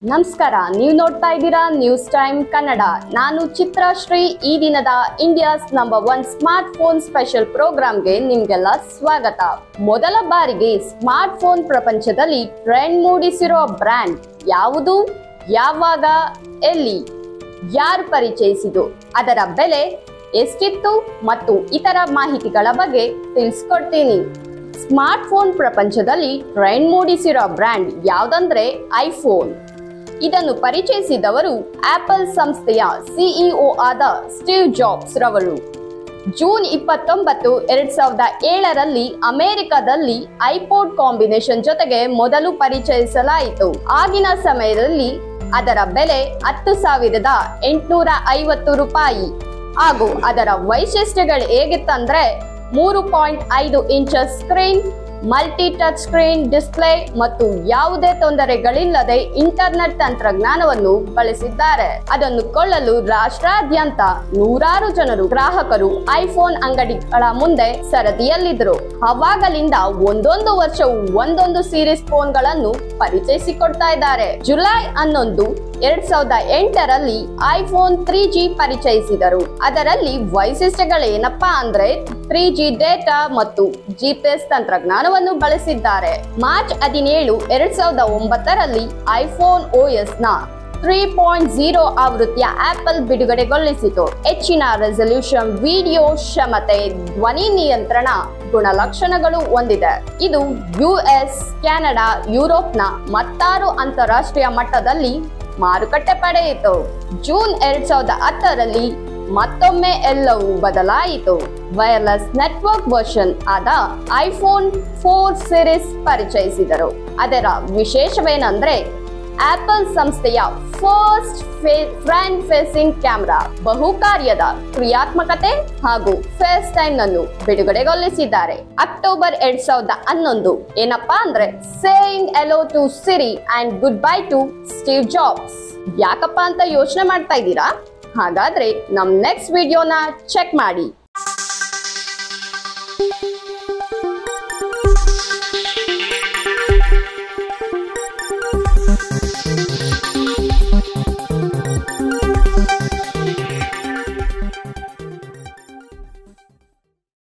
ನಮಸ್ಕಾರ ನೀವು ನೋಡ್ತಾ ಇದ್ದೀರಾ ನ್ಯೂಸ್ ಟೈಮ್ ಕನ್ನಡ ನಾನು ಚಿತ್ರಶ್ರೀ ಈ ದಿನದ India's number one smart phone special ಪ್ರೋಗ್ರಾಂಗೆ ನಿಮ್ಗೆಲ್ಲ ಸ್ವಾಗತ ಮೊದಲ ಬಾರಿಗೆ ಸ್ಮಾರ್ಟ್ ಫೋನ್ ಪ್ರಪಂಚದಲ್ಲಿ ಟ್ರೆಂಡ್ ಮೂಡಿಸಿರೋ ಬ್ರ್ಯಾಂಡ್ ಯಾವುದು ಯಾವಾಗ ಎಲ್ಲಿ ಯಾರು ಪರಿಚಯಿಸಿದು ಅದರ ಬೆಲೆ ಎಷ್ಟಿತ್ತು ಮತ್ತು ಇತರ ಮಾಹಿತಿಗಳ ಬಗ್ಗೆ ತಿಳಿಸ್ಕೊಡ್ತೀನಿ ಸ್ಮಾರ್ಟ್ ಫೋನ್ ಪ್ರಪಂಚದಲ್ಲಿ ಟ್ರೆಂಡ್ ಮೂಡಿಸಿರೋ ಬ್ರ್ಯಾಂಡ್ ಯಾವುದಂದ್ರೆ ಐಫೋನ್ ಇದನ್ನು ಪರಿಚಯಿಸಿದವರು ಆಪಲ್ ಸಂಸ್ಥೆಯ ಸಿಇಒ ಆದ ಸ್ಟೀವ್ ಜಾಬ್ಸ್ ರವರು ಜೂನ್ ಇಪ್ಪತ್ತೊಂಬತ್ತು ಎರಡ್ ಸಾವಿರದ ಏಳರಲ್ಲಿ ಅಮೆರಿಕದಲ್ಲಿ ಐಪೋಡ್ ಕಾಂಬಿನೇಷನ್ ಜೊತೆಗೆ ಮೊದಲು ಪರಿಚಯಿಸಲಾಯಿತು ಆಗಿನ ಸಮಯದಲ್ಲಿ ಅದರ ಬೆಲೆ ಹತ್ತು ಸಾವಿರದ ಎಂಟುನೂರ ಐವತ್ತು ರೂಪಾಯಿ ಹಾಗೂ ಅದರ ವೈಶಿಷ್ಟ್ಯಗಳು ಹೇಗಿತ್ತಂದ್ರೆ ಮೂರು ಪಾಯಿಂಟ್ ಐದು inches screen multi touch screen display ಮತ್ತು ಯಾವುದೇ ತೊಂದರೆಗಳಿಲ್ಲದೆ ಇಂಟರ್ನೆಟ್ ತಂತ್ರಜ್ಞಾನವನ್ನು ಬಳಸಿದ್ದಾರೆ ಅದನ್ನು ಕೊಳ್ಳಲು ರಾಷ್ಟ್ರಾದ್ಯಂತ ನೂರಾರು ಜನರು ಗ್ರಾಹಕರು ಐಫೋನ್ ಅಂಗಡಿಗಳ ಮುಂದೆ ಸರದಿಯಲ್ಲಿದ್ದರು ಅವಾಗಲಿಂದ ಒಂದೊಂದು ವರ್ಷವೂ ಒಂದೊಂದು ಸೀರೀಸ್ ಫೋನ್ಗಳನ್ನು ಪರಿಚಯಿಸಿಕೊಡ್ತಾ ಇದ್ದಾರೆ ಜುಲೈ ಹನ್ನೊಂದು ಎರಡ್ ಸಾವಿರದ ಎಂಟರಲ್ಲಿ ಐಫೋನ್ ತ್ರೀ ಜಿ ಪರಿಚಯಿಸಿದರು ಅದರಲ್ಲಿ ವೈಶಿಷ್ಟ್ಯಗಳೇನಪ್ಪಾ ಅಂದ್ರೆ ತ್ರೀ ಜಿ ಡೇಟಾ ಮತ್ತು ಜಿಪಿಎಸ್ ತಂತ್ರಜ್ಞಾನವನ್ನು ಬಳಸಿದ್ದಾರೆ ಮಾರ್ಚ್ ಹದಿನೇಳು ಎರಡ್ ಸಾವಿರದ ಒಂಬತ್ತರಲ್ಲಿ ಐಫೋನ್ ಓಎಸ್ ನ ತ್ರೀ ಪಾಯಿಂಟ್ ಜೀರೋ ಆವೃತ್ತಿಯ ಆಪಲ್ ಬಿಡುಗಡೆಗೊಳಿಸಿತು ಹೆಚ್ಚಿನ ರೆಸಲ್ಯೂಷನ್ ವಿಡಿಯೋ ಕ್ಷಮತೆ ಧ್ವನಿ ನಿಯಂತ್ರಣ ಗುಣಲಕ್ಷಣಗಳು ಹೊಂದಿದೆ ಇದು ಯುಎಸ್ ಕೆನಡಾ ಯುರೋಪ್ನ ಮತ್ತಾರು ಅಂತಾರಾಷ್ಟ್ರೀಯ ಮಟ್ಟದಲ್ಲಿ ಮಾರುಕಟ್ಟೆ ಪಡೆಯಿತು ಜೂನ್ ಎರಡ್ ಸಾವಿರದ ಹತ್ತರಲ್ಲಿ ಮತ್ತೊಮ್ಮೆ ಎಲ್ಲವೂ ಬದಲಾಯಿತು ವೈರ್ಲೆಸ್ ನೆಟ್ವರ್ಕ್ ವರ್ಷನ್ ಆದ ಐಫೋನ್ ಫೋರ್ ಸಿರೀಸ್ ಪರಿಚಯಿಸಿದರು ಅದರ ವಿಶೇಷವೇನೆಂದ್ರೆ ಆಪಲ್ ಸಂಸ್ಥೆಯ ಫಸ್ಟ್ ಫ್ರಂಟ್ ಫೇಸಿಂಗ್ ಕ್ಯಾಮೆರಾ ಬಹುಕಾರ್ಯದ ಕ್ರಿಯಾತ್ಮಕತೆ ಹಾಗೂ ಫೇಸ್ ಟೈಮ್ ಅನ್ನು ಬಿಡುಗಡೆಗೊಳಿಸಿದ್ದಾರೆ ಅಕ್ಟೋಬರ್ ಎರಡ್ ಸಾವಿರದ ಹನ್ನೊಂದು ಏನಪ್ಪಾ ಅಂದ್ರೆ saying hello to Siri and goodbye to Steve Jobs ಯಾಕಪ್ಪ ಅಂತ ಯೋಚನೆ ಮಾಡ್ತಾ ಇದ್ದೀರಾ ಹಾಗಾದ್ರೆ ನಮ್ ನೆಕ್ಸ್ಟ್ ವಿಡಿಯೋನ ಚೆಕ್ ಮಾಡಿ